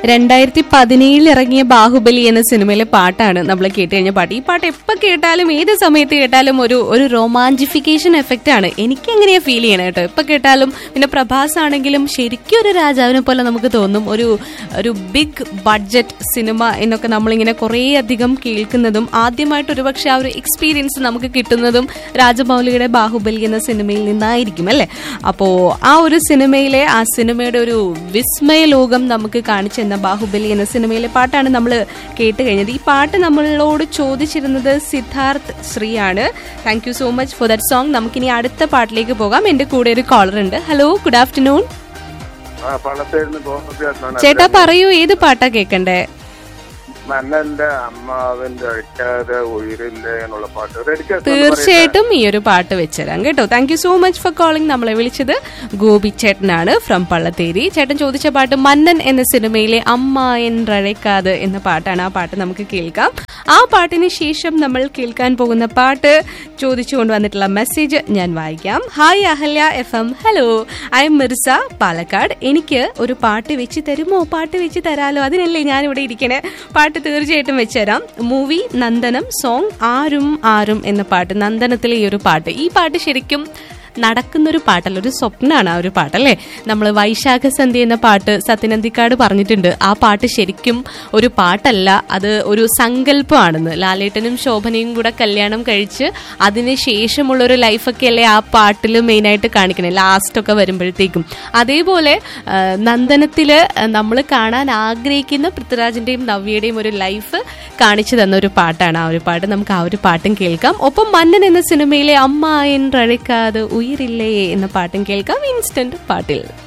രണ്ടായിരത്തി പതിനേഴിൽ ഇറങ്ങിയ ബാഹുബലി എന്ന സിനിമയിലെ പാട്ടാണ് നമ്മൾ കേട്ട് കഴിഞ്ഞ പാട്ട് ഈ പാട്ട് എപ്പോ കേട്ടാലും ഏത് സമയത്ത് കേട്ടാലും ഒരു ഒരു റൊമാൻറ്റിഫിക്കേഷൻ എഫക്റ്റ് ആണ് എനിക്ക് എങ്ങനെയാ ഫീൽ ചെയ്യണം കേട്ടോ എപ്പോ കേട്ടാലും പിന്നെ പ്രഭാസ് ആണെങ്കിലും ശരിക്കും ഒരു രാജാവിനെ പോലെ നമുക്ക് തോന്നും ഒരു ഒരു ബിഗ് ബഡ്ജറ്റ് സിനിമ എന്നൊക്കെ നമ്മളിങ്ങനെ കുറേ അധികം കേൾക്കുന്നതും ആദ്യമായിട്ട് ഒരുപക്ഷെ ആ ഒരു എക്സ്പീരിയൻസ് നമുക്ക് കിട്ടുന്നതും രാജമൗലിയുടെ ബാഹുബലി എന്ന സിനിമയിൽ നിന്നായിരിക്കും അല്ലേ അപ്പോ ആ ഒരു സിനിമയിലെ ആ സിനിമയുടെ ഒരു വിസ്മയ ലോകം നമുക്ക് കാണിച്ചു തന്ന ബാഹുബലി എന്ന സിനിമയിലെ പാട്ടാണ് നമ്മൾ കേട്ട് കഴിഞ്ഞത് ഈ പാട്ട് നമ്മളോട് ചോദിച്ചിരുന്നത് സിദ്ധാർത്ഥ് ശ്രീയാണ് thank you so much for that song നമുക്കിനി അടുത്ത പാട്ടിലേക്ക് പോകാം എന്റെ കൂടെ ഒരു കോളർ ഉണ്ട് ഹലോ ഗുഡ് ആഫ്റ്റർനൂൺ ആ പള്ളത്തേരിന്ന് തോമസ് ചേട്ടാ പറയൂ ഏത് പാട്ടാ കേൾക്കണ്ടേ മന്നന്റെ അമ്മാവന്റെ അഴിക്കാതെ ഉയരില്ലേ എന്നുള്ള പാട്ട് ഒരു അടിക്കാത്ത തീർച്ചയായിട്ടും ഈ ഒരു പാട്ട് വെച്ചുതരാം കേട്ടോ thank you so much for calling നമ്മളെ വിളിച്ചത് ഗോപി ചേട്ടനാണ് ഫ്രം പള്ളത്തേരി ചേട്ടൻ ചോദിച്ച പാട്ട് മന്നൻ എന്ന സിനിമയിലെ അമ്മ എന്നഴക്കാത് എന്ന പാട്ടാണ് ആ പാട്ട് നമുക്ക് കേൾക്കാം ആ പാട്ടിന് ശേഷം നമ്മൾ കേൾക്കാൻ പോകുന്ന പാട്ട് ചോദിച്ചുകൊണ്ട് വന്നിട്ടുള്ള മെസ്സേജ് ഞാൻ വായിക്കാം hi Ahalya F M hello I'm Mirza Palakkad എനിക്ക് ഒരു പാട്ട് വെച്ച് തരുമോ പാട്ട് വെച്ച് തരാലോ അതിനല്ലേ ഞാൻ ഇവിടെ ഇരിക്കണേ പാട്ട് തീർച്ചയായിട്ടും വെച്ചുതരാം മൂവി നന്ദനം സോങ് ആരും ആരും എന്ന പാട്ട് നന്ദനത്തിലെ ഈ ഒരു പാട്ട് ഈ പാട്ട് ശരിക്കും നടക്കുന്നൊരു പാട്ടല്ല ഒരു സ്വപ്നമാണ് ആ ഒരു പാട്ടല്ലേ നമ്മൾ വൈശാഖ സന്ധ്യ എന്ന പാട്ട് സത്യനന്ദിക്കാട് പറഞ്ഞിട്ടുണ്ട് ആ പാട്ട് ശരിക്കും ഒരു പാട്ടല്ല അത് ഒരു സങ്കല്പമാണെന്ന് ലാലേട്ടനും ശോഭനയും കൂടെ കല്യാണം കഴിച്ച് അതിന് ശേഷമുള്ള ഒരു ലൈഫൊക്കെ അല്ലേ ആ പാട്ടിൽ മെയിനായിട്ട് കാണിക്കണേ ലാസ്റ്റൊക്കെ വരുമ്പോഴത്തേക്കും അതേപോലെ ആ, നന്ദനത്തില് നമ്മൾ കാണാൻ ആഗ്രഹിക്കുന്ന പൃഥ്വിരാജിന്റെയും നവ്യയുടെയും ഒരു ലൈഫ് കാണിച്ചു തന്ന ഒരു പാട്ടാണ് ആ ഒരു പാട്ട് നമുക്ക് ആ ഒരു പാട്ടും കേൾക്കാം ഒപ്പം മന്നൻ എന്ന സിനിമയിലെ അമ്മ എൻ റഴിക്കാതെ ഉയരില്ലേ എന്ന പാട്ടും കേൾക്കാം ഇൻസ്റ്റന്റ് പാട്ടിൽ